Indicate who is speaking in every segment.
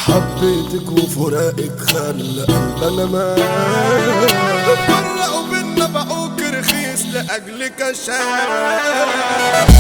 Speaker 1: حبيتك وفراقك خلى قلبنا مات فرقوا بينا بقوك رخيص لأجلك أشاف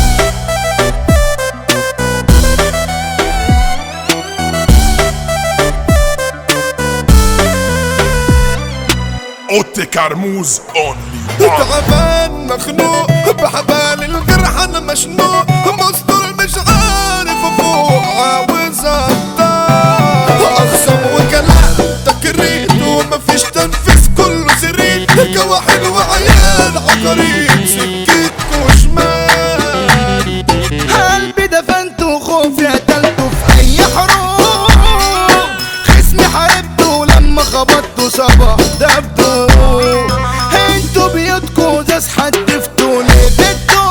Speaker 2: اوتي كرموز اونلي
Speaker 1: تعبان مخنوق بحبال الجرح انا مشنوق مستور مش عارف افوق عاوز اطار اخصم وكلام تكريت ومفيش تنفيذ كله سريت كواحد وعيال عقاريب سكتكوا شمال
Speaker 3: قلبي دفنته وخوفي قتلته في اي حروب خصمي حاربته لما خبطته صباح دبته انتوا بيوتكوا زاز حدفتوا ليه بدتوا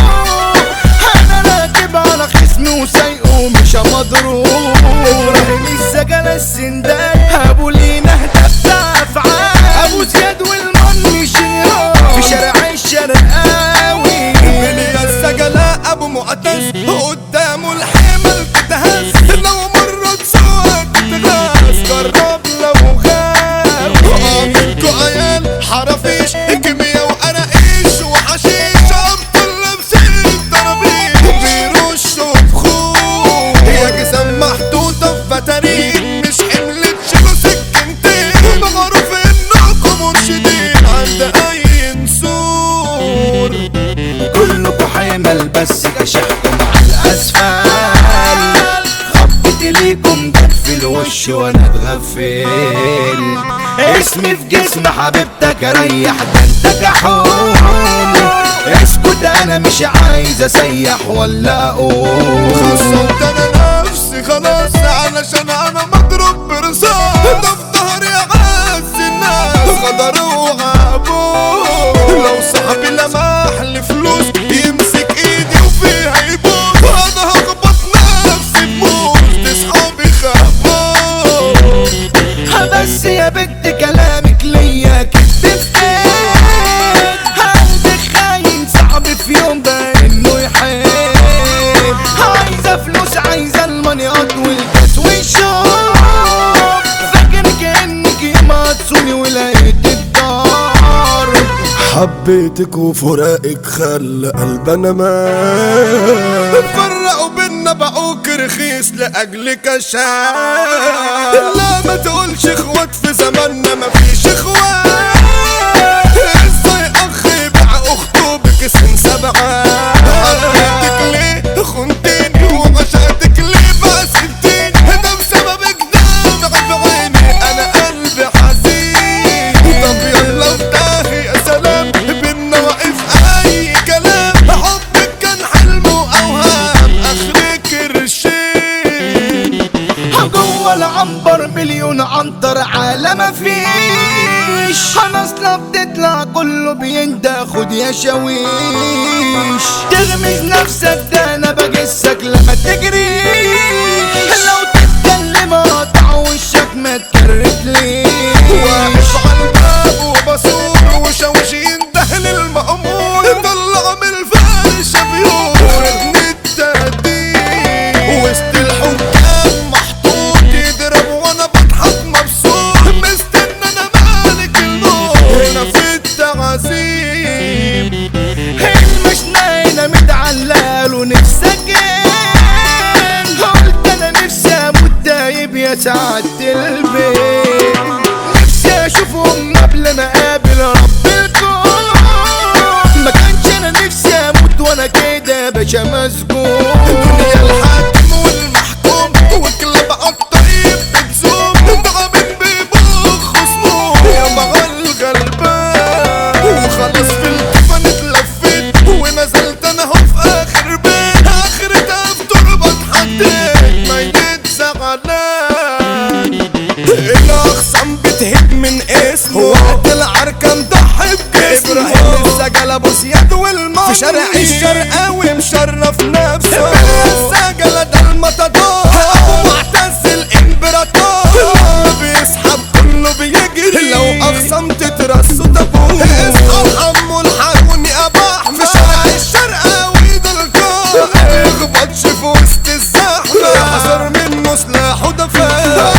Speaker 3: انا راكب على خصمي وسايقه مش مضروب ابراهيم السجل السندان ابو لينا هدف بتاع افعال ابو زياد والمن شيران في شارع الشرقاوي
Speaker 1: بليا السجلاء ابو معتز قدامه الحمل تتهز لو مرت سوا تتغاز جرب لو غاب منكو عيال حرافيش كيميا وقراقيش وحشيش ابطال لابسين ضربيش بيرشوا بخوف يا جسم محطوطة في فترين مش حملة شيلوا سكنتين معروف انكم مرشدين عند اي نسور
Speaker 3: كلكوا حمل بس كشحكم على الاسفل خبط ليكم جت في الوش وانا اتغفل اسمي في جسم حبيبتك اريح ده انت كحول اسكت انا مش عايز اسيح ولا اقول
Speaker 1: خصمت انا نفسي خلاص علشان انا مضروب برصاص ده في ظهري عز الناس غدر وعبود لو صاحبي لمح لي فلوس يمسك ايدي وفيها يبوس انا هخبط نفسي بموت اصحابي خبط
Speaker 3: بس يا بنت كلامك ليا كدب قلبك خاين صعب في يوم ده انه يحب عايزه فلوس عايزه المنيات والكاس والشوق فاكرك انك ما تصوني ولقيت الدار
Speaker 1: حبيتك وفراقك خلى قلبنا مات فرقوا بينا بقوك رخيص لأجلك أشعار لا ما تقولش اخوات في زماننا مفيش اخوات ازاي اخ يبيع اخته بكسم سبعة حبيتك ليه خنتني وعشقتك ليه بقى سبتني ده بسببك دمع في عيني انا قلبي حزين طب يلا انتهي يا سلام بينا واقف اي كلام حبك كان حلم واوهام اخرك رشيد
Speaker 3: جوه العنبر مليون عنتر على ما فيش انا اصلا بتطلع كله بيندى خد يا شاويش تغمز نفسك ده انا بجسك لما تجريش لو تتكلم اقطع وشك ما تكرتليش
Speaker 1: واقف على الباب وبصور وشوش ينده للمأمور طلع من الفرشة بيور ابن التهديد وسط الحكام محطوط يضرب وانا بضحك مبسوط مستنى انا مالك النور هنا في التعذيب
Speaker 3: المشناينة متعلال ونفسك إيه؟ قلت انا نفسي اموت دايب يا سعادة البيت نفسي اشوفهم قبل ما اقابل رب الكون ما كانش انا نفسي اموت وانا كده باشا مسجون
Speaker 1: الدنيا الحاكم والمحكوم وكلاب الطيب بتزوم ضربين بيبوخ خصموم يا مع الغلبان وخلاص في الكفن اتلفت ونزلت انا اهو في اخر بيت اخرتها في تربة اتحطيت ميت زعلان الاخصام بتهب من اسمه وقت العركة مضحي بجسمه ابراهيم السجل ابو زياد والمن في شارع الشرقاوي مشرف نفسه السجل ده المطادور ابو معتز الامبراطور لما بيسحب كله بيجري لو اخصم تترصوا تابوه اصحى عمو الحاروني اباح في شارع الشرقاوي ده الكون اخبطش في وسط الزحمه حذر منه سلاحه ده فاهم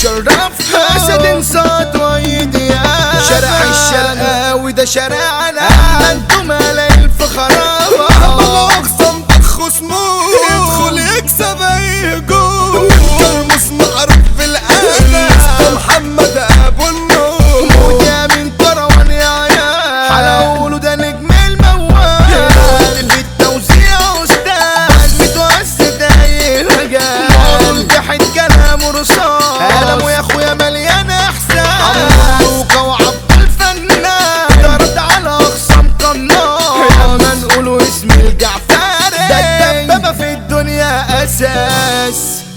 Speaker 3: شرفها اسد انصات وايدي شارع الشرقاوي ده شارعنا انتم ملايين في خرابه
Speaker 1: اقسم بخصمه يدخل يكسب اي جول كرموس معروف في القلب محمد ابو النور
Speaker 3: وده من كروان يا عيال حلاوله ده نجم الموال في التوزيع استاذ متوسط اي مجال تحت كلامه رصاص قلمه يا اخويا مليان احساس عمروكه وعبد الفنان ضربت على اخصام قناص لما نقولوا اسم الجعفري ده الدبابه في الدنيا اساس